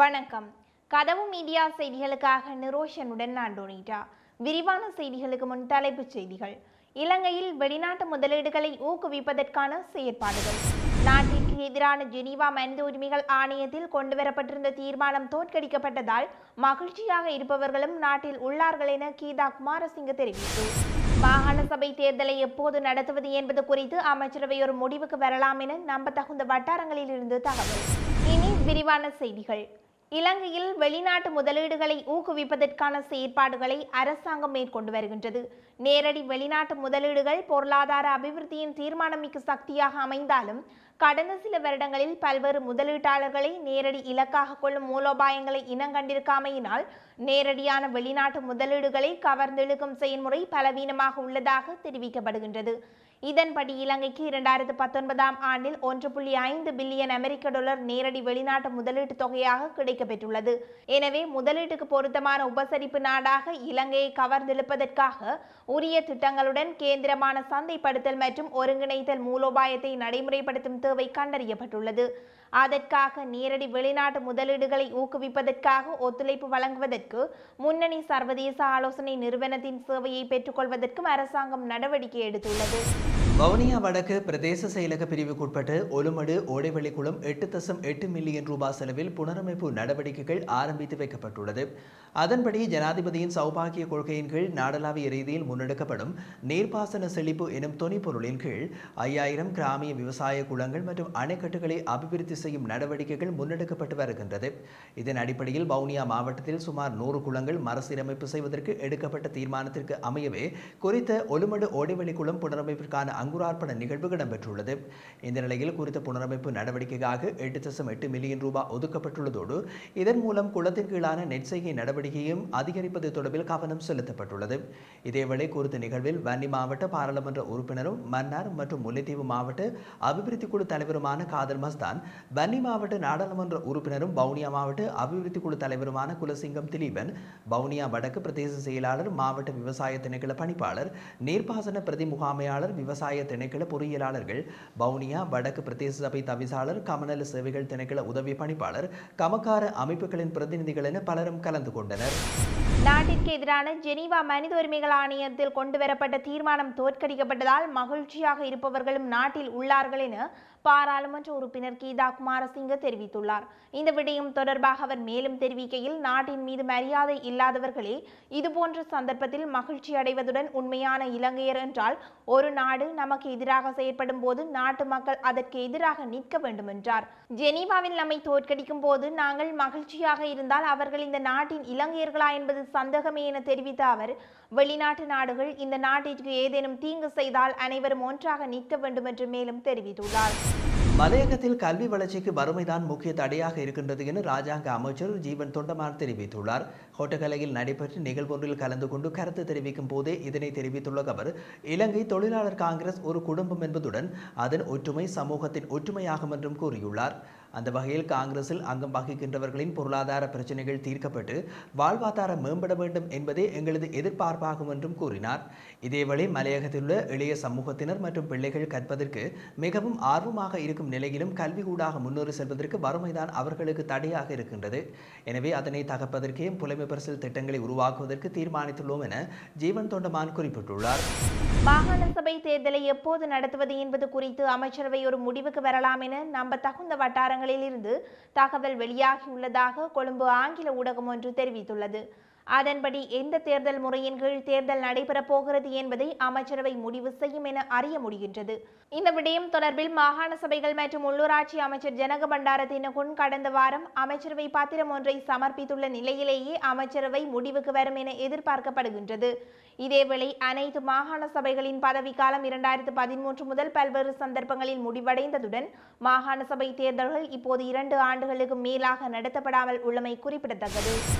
வணக்கம் கதவு மீடியா செய்திகளுக்காக நிரோஷனுடன் நான் டொனிட்டா விரிவான செய்திகளுக்கு முன் தலைப்புச் செய்திகள் இலங்கையில் வெளிநாட்டு முதலீடுகளை ஊக்குவிப்பதற்கான செயற்பாடுகள் நாட்டிற்கு எதிரான ஜெனீவா மனித உரிமைகள் ஆணையத்தில் கொண்டுவரப்பட்டிருந்த தீர்மானம் தோற்கடிக்கப்பட்டதால் மகிழ்ச்சியாக இருப்பவர்களும் நாட்டில் உள்ளார்கள் என கீதா குமாரசிங்க தெரிவித்து மாகாண சபை தேர்தலை எப்போது நடத்துவது என்பது குறித்து அமைச்சரவை ஒரு முடிவுக்கு வரலாம் என நம்பத்தகுந்த வட்டாரங்களில் இருந்து தகவல் இனி விரிவான செய்திகள் இலங்கையில் வெளிநாட்டு முதலீடுகளை ஊக்குவிப்பதற்கான செயற்பாடுகளை அரசாங்கம் மேற்கொண்டு வருகின்றது நேரடி வெளிநாட்டு முதலீடுகள் பொருளாதார அபிவிருத்தியின் தீர்மானமிக்க சக்தியாக அமைந்தாலும் கடந்த சில வருடங்களில் பல்வேறு முதலீட்டாளர்களை நேரடி இலக்காக கொள்ளும் மூலோபாயங்களை இனங்கண்டிருக்காமையினால் நேரடியான வெளிநாட்டு முதலீடுகளை கவர்ந்தெழுக்கும் செயல்முறை பலவீனமாக உள்ளதாக தெரிவிக்கப்படுகின்றது இதன்படி இலங்கைக்கு இரண்டாயிரத்து பத்தொன்பதாம் ஆண்டில் ஒன்று புள்ளி ஐந்து பில்லியன் அமெரிக்க டாலர் நேரடி வெளிநாட்டு முதலீட்டு தொகையாக கிடைக்கப்பெற்றுள்ளது எனவே முதலீட்டுக்கு பொருத்தமான உபசரிப்பு நாடாக இலங்கையை கவர்ந்தெழுப்பதற்காக உரிய திட்டங்களுடன் கேந்திரமான சந்தைப்படுத்தல் மற்றும் ஒருங்கிணைத்தல் மூலோபாயத்தை நடைமுறைப்படுத்தும் தேவை கண்டறியப்பட்டுள்ளது அதற்காக நேரடி வெளிநாட்டு முதலீடுகளை ஊக்குவிப்பதற்காக ஒத்துழைப்பு வழங்குவதற்கு முன்னணி சர்வதேச ஆலோசனை நிறுவனத்தின் சேவையை பெற்றுக்கொள்வதற்கும் அரசாங்கம் நடவடிக்கை எடுத்துள்ளது வவுனியா வடக்கு பிரதேச செயலக பிரிவுக்குட்பட்டு ஒலுமடு ஓடைவெளிக்குளம் எட்டு தசம் எட்டு மில்லியன் ரூபாய் செலவில் புனரமைப்பு நடவடிக்கைகள் ஆரம்பித்து வைக்கப்பட்டுள்ளது அதன்படி ஜனாதிபதியின் சௌபாகிய கொள்கையின் கீழ் நாடளாவிய ரீதியில் முன்னெடுக்கப்படும் நீர்ப்பாசன செழிப்பு எனும் துணைப்பொருளின் கீழ் ஐயாயிரம் கிராமிய விவசாய குளங்கள் மற்றும் அணைக்கட்டுகளை அபிவிருத்தி செய்யும் நடவடிக்கைகள் முன்னெடுக்கப்பட்டு வருகின்றது இதன் அடிப்படையில் வவுனியா மாவட்டத்தில் சுமார் நூறு குளங்கள் மறுசீரமைப்பு செய்வதற்கு எடுக்கப்பட்ட தீர்மானத்திற்கு அமையவே குறித்த ஒலுமடு ஓடைவெளி குளம் புனரமைப்பிற்கான அங்குரார்ப்பண நிகழ்வு இடம்பெற்றுள்ளது இந்த நிலையில் குறித்த புனரமைப்பு நடவடிக்கைக்காக எட்டு தசம் எட்டு மில்லியன் ரூபாய் ஒதுக்கப்பட்டுள்ளதோடு இதன் மூலம் குளத்தின் கீழான நெற்செய்கை நடவடிக்கையும் அதிகரிப்பது தொடர்பில் கவனம் செலுத்தப்பட்டுள்ளது இதேவேளை குறித்த நிகழ்வில் வன்னி மாவட்ட பாராளுமன்ற உறுப்பினரும் மன்னார் மற்றும் முல்லைத்தீவு மாவட்ட அபிவிருத்தி குழு தலைவருமான காதர் மஸ்தான் வன்னி மாவட்ட நாடாளுமன்ற உறுப்பினரும் வவுனியா மாவட்ட அபிவிருத்தி குழு தலைவருமான குலசிங்கம் திலீபன் வவுனியா வடக்கு பிரதேச செயலாளர் மாவட்ட விவசாய திணைக்கள பணிப்பாளர் நீர்ப்பாசன பிரதி முகாமையாளர் விவசாய திணைக்கள பொறியியலாளர்கள் வவுனியா வடக்கு பிரதேச சபை தவிசாளர் கமநல சேவைகள் திணைக்கள உதவி பணிப்பாளர் கமக்கார அமைப்புகளின் பிரதிநிதிகள் என பலரும் கலந்து கொண்டனர் நாட்டிற்கு எதிரான ஜெனீவா மனித உரிமைகள் ஆணையத்தில் கொண்டுவரப்பட்ட தீர்மானம் தோற்கடிக்கப்பட்டதால் மகிழ்ச்சியாக இருப்பவர்களும் நாட்டில் உள்ளார்கள் என பாராளுமன்ற உறுப்பினர் கீதா குமாரசிங்க தெரிவித்துள்ளார் இந்த விடயம் தொடர்பாக அவர் மேலும் தெரிவிக்கையில் நாட்டின் மீது மரியாதை இல்லாதவர்களே இதுபோன்ற சந்தர்ப்பத்தில் மகிழ்ச்சி அடைவதுடன் உண்மையான இலங்கையர் என்றால் ஒரு நாடு நமக்கு எதிராக செயற்படும் போது நாட்டு மக்கள் அதற்கு எதிராக நிற்க வேண்டும் என்றார் ஜெனீவாவில் நம்மை தோற்கடிக்கும் போது நாங்கள் மகிழ்ச்சியாக இருந்தால் அவர்கள் இந்த நாட்டின் இலங்கையர்களா என்பது சந்தேகமே என தெரிவித்த அவர் வெளிநாட்டு நாடுகள் இந்த நாட்டிற்கு ஏதேனும் தீங்கு செய்தால் அனைவரும் ஒன்றாக நிற்க வேண்டும் என்று மேலும் தெரிவித்துள்ளார் மலையகத்தில் கல்வி வளர்ச்சிக்கு வறுமைதான் முக்கிய தடையாக இருக்கின்றது என ராஜாங்க அமைச்சர் ஜீவன் தொண்டமான் தெரிவித்துள்ளார் ஹோட்டகலையில் நடைபெற்ற நிகழ்வொன்றில் கலந்து கொண்டு கருத்து தெரிவிக்கும் போதே இதனை தெரிவித்துள்ள அவர் இலங்கை தொழிலாளர் காங்கிரஸ் ஒரு குடும்பம் என்பதுடன் அதன் ஒற்றுமை சமூகத்தின் ஒற்றுமையாகும் என்றும் கூறியுள்ளார் அந்த வகையில் காங்கிரஸில் அங்கம் வகிக்கின்றவர்களின் பொருளாதார பிரச்சனைகள் தீர்க்கப்பட்டு வாழ்வாதாரம் மேம்பட வேண்டும் என்பதே எங்களது எதிர்பார்ப்பாகும் என்றும் கூறினார் இதேவேளை மலையகத்தில் உள்ள இளைய சமூகத்தினர் மற்றும் பிள்ளைகள் கற்பதற்கு மிகவும் ஆர்வமாக இருக்கும் நிலையிலும் கல்வி ஊடாக முன்னேறி செல்வதற்கு வறுமைதான் அவர்களுக்கு தடையாக இருக்கின்றது எனவே அதனை தகர்ப்பதற்கே புலமை பரிசில் திட்டங்களை உருவாக்குவதற்கு தீர்மானித்துள்ளோம் என ஜீவன் தொண்டமான் குறிப்பிட்டுள்ளார் மாகாண சபை தேர்தலை எப்போது நடத்துவது என்பது குறித்து அமைச்சரவை ஒரு முடிவுக்கு வரலாம் என நம்ப தகுந்த வட்டாரங்களில் இருந்து தகவல் வெளியாகியுள்ளதாக கொழும்பு ஆங்கில ஊடகம் ஒன்று தெரிவித்துள்ளது அதன்படி எந்த தேர்தல் முறையின் கீழ் தேர்தல் நடைபெறப் போகிறது என்பதை அமைச்சரவை முடிவு செய்யும் என அறிய முடிகின்றது இந்த விடயம் தொடர்பில் மாகாண சபைகள் மற்றும் உள்ளூராட்சி அமைச்சர் ஜனக பண்டார தினகுன் கடந்த வாரம் அமைச்சரவை பத்திரம் ஒன்றை சமர்ப்பித்துள்ள நிலையிலேயே அமைச்சரவை முடிவுக்கு வரும் என எதிர்பார்க்கப்படுகின்றது இதேவேளை அனைத்து மாகாண சபைகளின் பதவிக்காலம் இரண்டாயிரத்து பதிமூன்று முதல் பல்வேறு சந்தர்ப்பங்களில் முடிவடைந்ததுடன் மாகாண சபை தேர்தல்கள் இப்போது இரண்டு ஆண்டுகளுக்கு மேலாக நடத்தப்படாமல் உள்ளமை குறிப்பிடத்தக்கது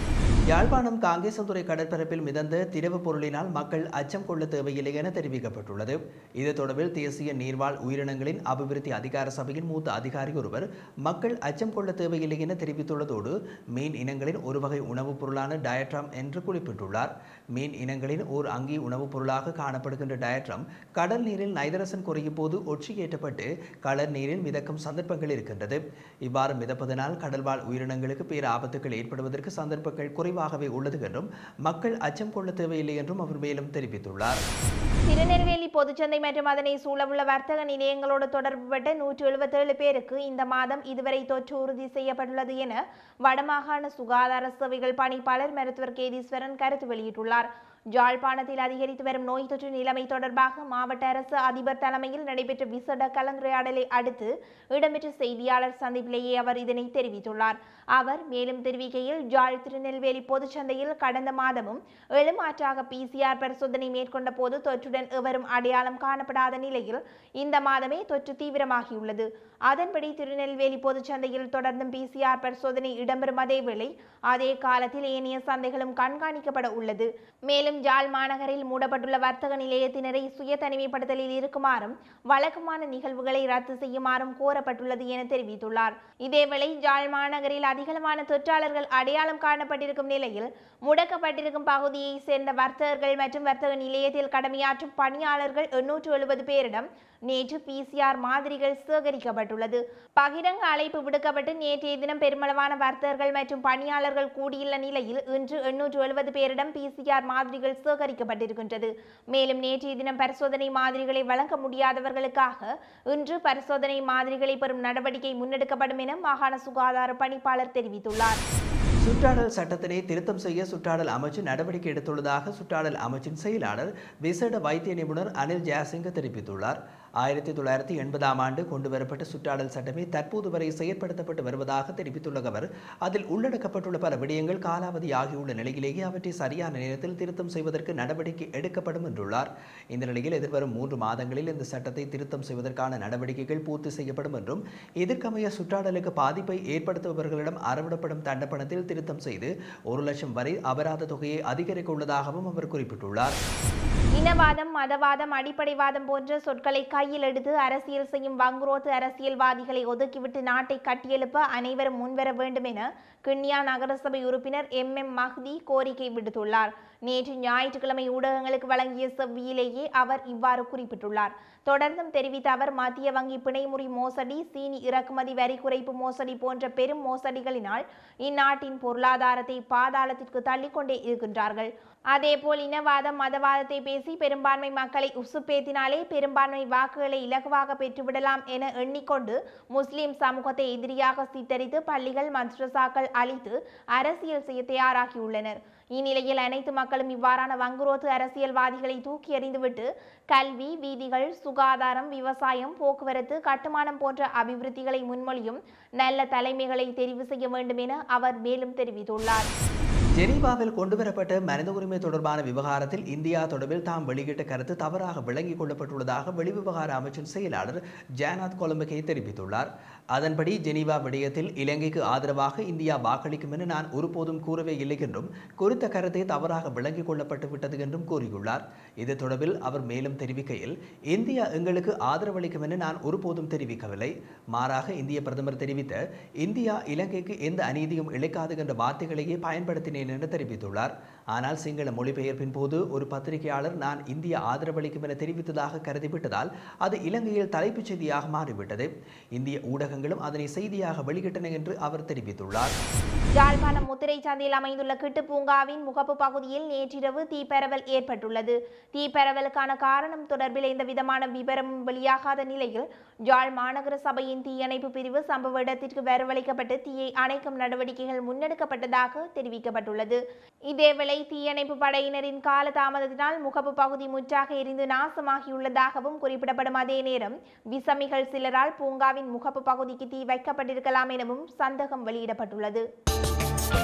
யாழ்ப்பாணம் காங்கேசந்துறை கடற்பரப்பில் மிதந்த திரவப் பொருளினால் மக்கள் அச்சம் கொள்ள தேவையில்லை என தெரிவிக்கப்பட்டுள்ளது இது தொடர்பில் தேசிய நீர்வாழ் உயிரினங்களின் அபிவிருத்தி அதிகார சபையின் மூத்த அதிகாரி ஒருவர் மக்கள் அச்சம் கொள்ள தேவையில்லை என தெரிவித்துள்ளதோடு மீன் இனங்களின் ஒரு வகை உணவுப் பொருளான டயட்ராம் என்று குறிப்பிட்டுள்ளார் மீன் இனங்களின் ஓர் அங்கி உணவுப் பொருளாக காணப்படுகின்ற டயட்ராம் கடல் நீரில் நைதரசன் குறையும் போது ஒற்றியேற்றப்பட்டு கடல் நீரில் மிதக்கும் சந்தர்ப்பங்கள் இருக்கின்றது இவ்வாறு மிதப்பதனால் கடல்வாழ் உயிரினங்களுக்கு பேர் ஆபத்துகள் ஏற்படுவதற்கு சந்தர்ப்பங்கள் குறைவாகவே உள்ளது என்றும் மக்கள் அச்சம் கொள்ள தேவையில்லை என்றும் அவர் மேலும் தெரிவித்துள்ளார் திருநெல்வேலி பொதுச்சந்தை மற்றும் அதனை சூழவுள்ள வர்த்தக நிலையங்களோடு தொடர்புபட்ட நூற்று எழுபத்தேழு பேருக்கு இந்த மாதம் இதுவரை தொற்று உறுதி செய்யப்பட்டுள்ளது என வடமாகாண சுகாதார சேவைகள் பணிப்பாளர் மருத்துவர் கேதீஸ்வரன் கருத்து வெளியிட்டுள்ளார் ஜாழ்ப்பாணத்தில் அதிகரித்து வரும் நோய் தொற்று நிலைமை தொடர்பாக மாவட்ட அரசு அதிபர் தலைமையில் நடைபெற்ற விசேட கலந்துரையாடலை அடுத்து இடம்பெற்ற செய்தியாளர் சந்திப்பிலேயே அவர் இதனை தெரிவித்துள்ளார் அவர் மேலும் தெரிவிக்கையில் ஜாழ் திருநெல்வேலி பொதுச்சந்தையில் கடந்த மாதமும் எழுமாற்றாக பிசிஆர் பரிசோதனை மேற்கொண்ட போது தொற்றுடன் எவரும் அடையாளம் காணப்படாத நிலையில் இந்த மாதமே தொற்று தீவிரமாகியுள்ளது அதன்படி திருநெல்வேலி பொதுச்சந்தையில் தொடர்ந்தும் பிசிஆர் பரிசோதனை இடம்பெறும் அதேவேளை அதே காலத்தில் ஏனைய சந்தைகளும் கண்காணிக்கப்பட உள்ளது மேலும் ஜாழ் மாநகரில் மூடப்பட்டுள்ள வர்த்தக நிலையத்தினரை சுய தனிமைப்படுத்தலில் இருக்குமாறும் வழக்கமான நிகழ்வுகளை ரத்து செய்யுமாறும் கோரப்பட்டுள்ளது என தெரிவித்துள்ளார் இதேவேளை ஜாழ் மாநகரில் அதிகளவான தொற்றாளர்கள் அடையாளம் காணப்பட்டிருக்கும் நிலையில் முடக்கப்பட்டிருக்கும் பகுதியை சேர்ந்த வர்த்தகர்கள் மற்றும் வர்த்தக நிலையத்தில் கடமையாற்றும் பணியாளர்கள் எண்ணூற்று எழுபது பேரிடம் நேற்று பிசிஆர் மாதிரிகள் சேகரிக்கப்பட்டுள்ளது பகிரங்க அழைப்பு விடுக்கப்பட்டு நேற்றைய தினம் பெருமளவான வர்த்தகர்கள் மற்றும் பணியாளர்கள் கூடியுள்ள நிலையில் இன்று எண்ணூற்று எழுபது பேரிடம் பிசிஆர் மாதிரிகள் சேகரிக்கப்பட்டிருக்கின்றது மேலும் நேற்றைய தினம் பரிசோதனை மாதிரிகளை வழங்க முடியாதவர்களுக்காக இன்று பரிசோதனை மாதிரிகளை பெறும் நடவடிக்கை முன்னெடுக்கப்படும் என மாகாண சுகாதார பணிப்பாளர் தெரிவித்துள்ளார் சுற்றாடல் சட்டத்தினை திருத்தம் செய்ய சுற்றாடல் அமைச்சு நடவடிக்கை எடுத்துள்ளதாக சுற்றாடல் அமைச்சின் செயலாளர் விசேட வைத்திய நிபுணர் அனில் ஜெயசிங்க தெரிவித்துள்ளார் ஆயிரத்தி தொள்ளாயிரத்தி எண்பதாம் ஆண்டு கொண்டுவரப்பட்ட சுற்றாடல் சட்டமே தற்போது வரை செயற்படுத்தப்பட்டு வருவதாக தெரிவித்துள்ள அவர் அதில் உள்ளடக்கப்பட்டுள்ள பல விடயங்கள் காலாவதி ஆகியுள்ள நிலையிலேயே அவற்றை சரியான நேரத்தில் திருத்தம் செய்வதற்கு நடவடிக்கை எடுக்கப்படும் என்றுள்ளார் இந்த நிலையில் எதிர்வரும் மூன்று மாதங்களில் இந்த சட்டத்தை திருத்தம் செய்வதற்கான நடவடிக்கைகள் பூர்த்தி செய்யப்படும் என்றும் இதற்கமைய சுற்றாடலுக்கு பாதிப்பை ஏற்படுத்துபவர்களிடம் அறவிடப்படும் தண்டப்பணத்தில் திருத்தம் செய்து ஒரு லட்சம் வரை அபராத தொகையை அதிகரிக்க உள்ளதாகவும் அவர் குறிப்பிட்டுள்ளார் இனவாதம் மதவாதம் அடிப்படைவாதம் போன்ற சொற்களை கையில் எடுத்து அரசியல் செய்யும் வங்குரோத்து அரசியல்வாதிகளை ஒதுக்கிவிட்டு நாட்டை கட்டியெழுப்ப அனைவரும் முன்வர வேண்டும் என கிண்ணியா நகரசபை உறுப்பினர் எம் எம் மஹ்தி கோரிக்கை விடுத்துள்ளார் நேற்று ஞாயிற்றுக்கிழமை ஊடகங்களுக்கு வழங்கிய செவ்வியிலேயே அவர் இவ்வாறு குறிப்பிட்டுள்ளார் தொடர்ந்தும் தெரிவித்த அவர் மத்திய வங்கி பிணைமுறி மோசடி சீனி இறக்குமதி வரி குறைப்பு மோசடி போன்ற பெரும் மோசடிகளினால் இந்நாட்டின் பொருளாதாரத்தை பாதாளத்திற்கு தள்ளிக்கொண்டே இருக்கின்றார்கள் அதேபோல் இனவாதம் மதவாதத்தை பேசி பெரும்பான்மை மக்களை உசுப்பேத்தினாலே பெரும்பான்மை வாக்குகளை இலகுவாக பெற்றுவிடலாம் என எண்ணிக்கொண்டு முஸ்லிம் சமூகத்தை எதிரியாக சித்தரித்து பள்ளிகள் மദ്രസാக்கள் அழித்து அரசியல் செய்ய தயாராகியுள்ளனர் இந்நிலையில் அனைத்து மக்களும் இவ்வாறான வங்குரோத்து அரசியல்வாதிகளை தூக்கி எறிந்துவிட்டு கல்வி வீதிகள் சுகாதாரம் விவசாயம் போக்குவரத்து கட்டுமானம் போன்ற அபிவிருத்திகளை முன்மொழியும் நல்ல தலைமைகளை தெரிவு செய்ய வேண்டும் என அவர் மேலும் தெரிவித்துள்ளார் ஜெனீவாவில் கொண்டுவரப்பட்ட மனித உரிமை தொடர்பான விவகாரத்தில் இந்தியா தொடர்பில் தாம் வெளியிட்ட கருத்து தவறாக விளங்கிக் கொள்ளப்பட்டுள்ளதாக வெளிவிவகார அமைச்சின் செயலாளர் ஜெயநாத் கொலம்பகே தெரிவித்துள்ளார் அதன்படி ஜெனீவா விடயத்தில் இலங்கைக்கு ஆதரவாக இந்தியா வாக்களிக்கும் என நான் ஒருபோதும் கூறவே இல்லை என்றும் குறித்த கருத்தை தவறாக விளங்கிக் கொள்ளப்பட்டு விட்டது என்றும் கூறியுள்ளார் இது தொடர்பில் அவர் மேலும் தெரிவிக்கையில் இந்தியா எங்களுக்கு ஆதரவளிக்கும் என நான் ஒருபோதும் தெரிவிக்கவில்லை மாறாக இந்திய பிரதமர் தெரிவித்த இந்தியா இலங்கைக்கு எந்த அநீதியும் இழைக்காது என்ற வார்த்தைகளையே பயன்படுத்தினேன் என்று தெரிவித்துள்ளார் ஆனால் சிங்கள மொழிபெயர்ப்பின் போது ஒரு பத்திரிகையாளர் நான் இந்திய ஆதரவளிக்கும் என தெரிவித்ததாக கருதிவிட்டதால் அது இலங்கையில் தலைப்புச் செய்தியாக மாறிவிட்டது இந்திய ஊடகங்களும் அதனை செய்தியாக வெளியிட்டன என்று அவர் தெரிவித்துள்ளார் யாழ்ப்பாணம் முத்திரை சந்தையில் அமைந்துள்ள கிட்டு பூங்காவின் முகப்பு பகுதியில் நேற்றிரவு தீப்பரவல் ஏற்பட்டுள்ளது தீப்பரவலுக்கான காரணம் தொடர்பில் எந்த விதமான விவரமும் வெளியாகாத நிலையில் யாழ் மாநகர சபையின் தீயணைப்பு பிரிவு சம்பவ இடத்திற்கு வரவழைக்கப்பட்டு தீயை அணைக்கும் நடவடிக்கைகள் முன்னெடுக்கப்பட்டதாக தெரிவிக்கப்பட்டுள்ளது இதேவேளை தீயணைப்பு படையினரின் கால தாமதத்தினால் முகப்பு பகுதி முற்றாக எரிந்து நாசமாகியுள்ளதாகவும் குறிப்பிடப்படும் அதே நேரம் விசமிகள் சிலரால் பூங்காவின் முகப்பு பகுதிக்கு தீ வைக்கப்பட்டிருக்கலாம் எனவும் சந்தேகம் வெளியிடப்பட்டுள்ளது